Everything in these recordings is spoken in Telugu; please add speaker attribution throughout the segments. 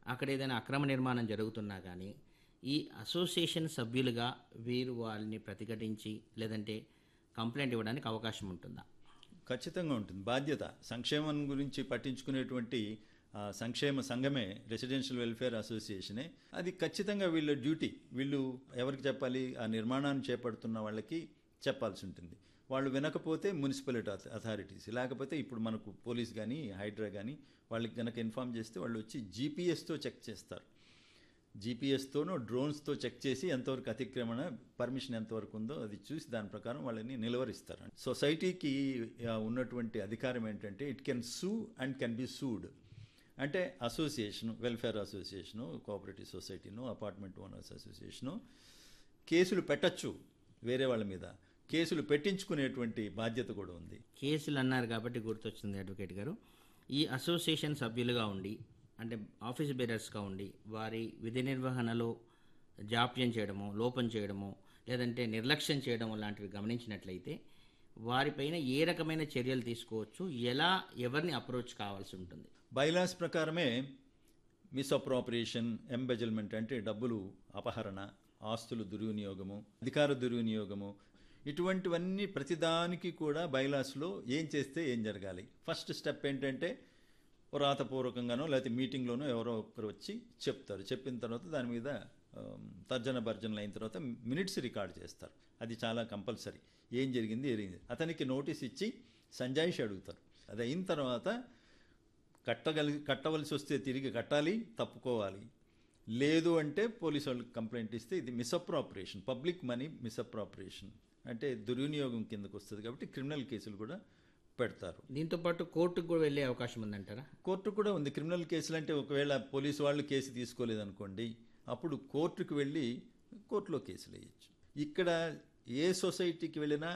Speaker 1: అక్కడ ఏదైనా అక్రమ నిర్మాణం జరుగుతున్నా కానీ ఈ అసోసియేషన్ సభ్యులుగా వీరు వాళ్ళని ప్రతిఘటించి లేదంటే కంప్లైంట్ ఇవ్వడానికి అవకాశం ఉంటుందా
Speaker 2: ఖచ్చితంగా ఉంటుంది బాధ్యత సంక్షేమం గురించి పట్టించుకునేటువంటి ఆ, సంక్షేమ సంఘమే రెసిడెన్షియల్ వెల్ఫేర్ అసోసియేషనే అది ఖచ్చితంగా వీళ్ళ డ్యూటీ వీళ్ళు ఎవరికి చెప్పాలి ఆ నిర్మాణాన్ని చేపడుతున్న వాళ్ళకి చెప్పాల్సి ఉంటుంది వాళ్ళు వినకపోతే మున్సిపాలిటీ అథ- అథారిటీస్ లేకపోతే ఇప్పుడు మనకు పోలీస్ కానీ హైడ్రా కానీ వాళ్ళకి కనుక ఇన్ఫామ్ చేస్తే వాళ్ళు వచ్చి జీపీఎస్తో చెక్ చేస్తారు జీపీఎస్తోనూ డ్రోన్స్తో చెక్ చేసి ఎంతవరకు అతిక్రమణ పర్మిషన్ ఎంతవరకు ఉందో అది చూసి దాని ప్రకారం వాళ్ళని నిలువరిస్తారు సొసైటీకి ఆ, ఉన్నటువంటి అధికారం ఏంటంటే it can sue and can be sued అంటే అసోసియేషను వెల్ఫేర్ అసోసియేషను కోఆపరేటివ్ సొసైటీను అపార్ట్మెంట్ ఓనర్స్ అసోసియేషను కేసులు పెట్టచ్చు వేరే వాళ్ళ మీద కేసులు పెట్టించుకునేటువంటి బాధ్యత కూడా ఉంది
Speaker 1: కేసులు అన్నారు కాబట్టి గుర్తొచ్చింది అడ్వకేట్ గారు ఈ అసోసియేషన్ సభ్యులుగా ఉండి అంటే ఆఫీస్ బేరర్స్గా ఉండి వారి విధి నిర్వహణలో జాప్యం చేయడము లోపం చేయడము లేదంటే నిర్లక్ష్యం చేయడం లాంటివి గమనించినట్లయితే వారిపైన ఏ రకమైన చర్యలు తీసుకోవచ్చు ఎలా ఎవరిని అప్రోచ్ కావాల్సి ఉంటుంది
Speaker 2: బైలాస్ ప్రకారమే మిస్అప్రోపరియేషన్ ఎంబెజల్మెంట్ అంటే డబ్బులు అపహరణ ఆస్తులు దుర్వినియోగము అధికార దుర్వినియోగము ఇటువంటివన్నీ ప్రతిదానికి కూడా బైలాస్లో ఏం చేస్తే ఏం జరగాలి ఫస్ట్ స్టెప్ ఏంటంటే ఓ రాతపూర్వకంగానో లేకపోతే మీటింగ్లోనో ఎవరో ఒకరు వచ్చి చెప్తారు చెప్పిన తర్వాత దాని మీద ఆమ్, తర్జన భర్జనలు అయిన తర్వాత మినిట్స్ రికార్డ్ చేస్తారు అది చాలా కంపల్సరీ ఏం జరిగింది జరిగింది అతనికి నోటీస్ ఇచ్చి సంజాయిషి అడుగుతారు అది అయిన తర్వాత కట్టగలి కట్టవలసి వస్తే తిరిగి కట్టాలి తప్పుకోవాలి లేదు అంటే పోలీసు వాళ్ళకి కంప్లైంట్ ఇస్తే ఇది మిస్అప్రాపరేషన్ పబ్లిక్ మనీ మిస్అప్రాపరేషన్ అంటే దుర్వినియోగం కిందకు వస్తుంది కాబట్టి క్రిమినల్ కేసులు కూడా పెడతారు
Speaker 1: దీంతో పాటు కోర్టుకు కూడా వెళ్ళే అవకాశం ఉందంటారా
Speaker 2: కోర్టు కూడా ఉంది క్రిమినల్ కేసులు అంటే ఒకవేళ పోలీసు వాళ్ళు కేసు తీసుకోలేదనుకోండి అప్పుడు కోర్టుకు వెళ్ళి కోర్టులో కేసులు వేయచ్చు ఇక్కడ ఏ సొసైటీకి వెళ్ళినా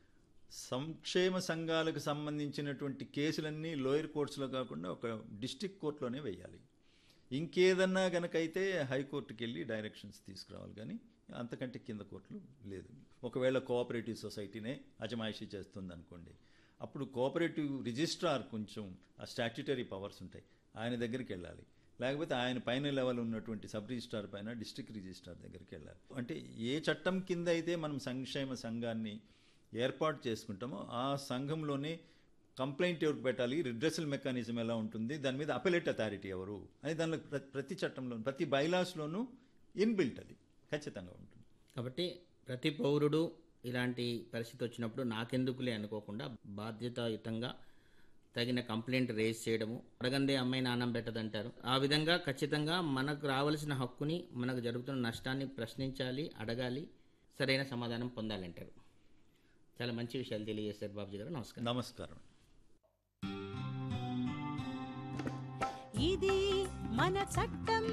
Speaker 2: సంక్షేమ సంఘాలకు సంబంధించినటువంటి కేసులన్నీ లోయర్ కోర్ట్స్లో కాకుండా ఒక డిస్టిక్ కోర్టులోనే వేయాలి ఇంకేదన్నా గనకైతే హైకోర్టుకి వెళ్ళి డైరెక్షన్స్ తీసుకురావాలి కానీ అంతకంటే కింద కోర్టులు లేదు ఒకవేళ కోఆపరేటివ్ సొసైటీనే అజమాయిషీ చేస్తుంది అనుకోండి అప్పుడు కోఆపరేటివ్ రిజిస్ట్రార్ కొంచెం ఆ స్టాట్యుటరీ పవర్స్ ఉంటాయి ఆయన దగ్గరికి వెళ్ళాలి లేకపోతే ఆయన పైన లెవెల్ ఉన్నటువంటి సబ్ రిజిస్ట్రార్ పైన డిస్ట్రిక్ట్ రిజిస్ట్రార్ దగ్గరికి వెళ్ళాలి అంటే ఏ చట్టం కింద అయితే మనం సంక్షేమ సంఘాన్ని ఏర్పాటు చేసుకుంటామో ఆ సంఘంలోనే కంప్లైంట్ ఎవరికి పెట్టాలి రిడ్రెసల్ మెకానిజం ఎలా ఉంటుంది దాని మీద అపెలేట్ అథారిటీ ఎవరు అని దానిలో ప్ర- ప్రతి చట్టంలో ప్రతి బైలాస్లోనూ ఇన్బిల్ట్ అది ఖచ్చితంగా ఉంటుంది
Speaker 1: కాబట్టి ప్రతి పౌరుడు ఇలాంటి పరిస్థితి వచ్చినప్పుడు నాకెందుకులే అనుకోకుండా బాధ్యతాయుతంగా తగిన కంప్లైంట్ రేజ్ చేయడము అడగందే అమ్మాయి నాన్నం పెట్టదంటారు ఆ విధంగా ఖచ్చితంగా మనకు రావాల్సిన హక్కుని మనకు జరుగుతున్న నష్టాన్ని ప్రశ్నించాలి అడగాలి సరైన సమాధానం పొందాలంటారు చాలా మంచి విషయాలు తెలియజేశారు బాబుజీ గారు నమస్కారం
Speaker 2: నమస్కారం
Speaker 3: ఇది మన చట్టం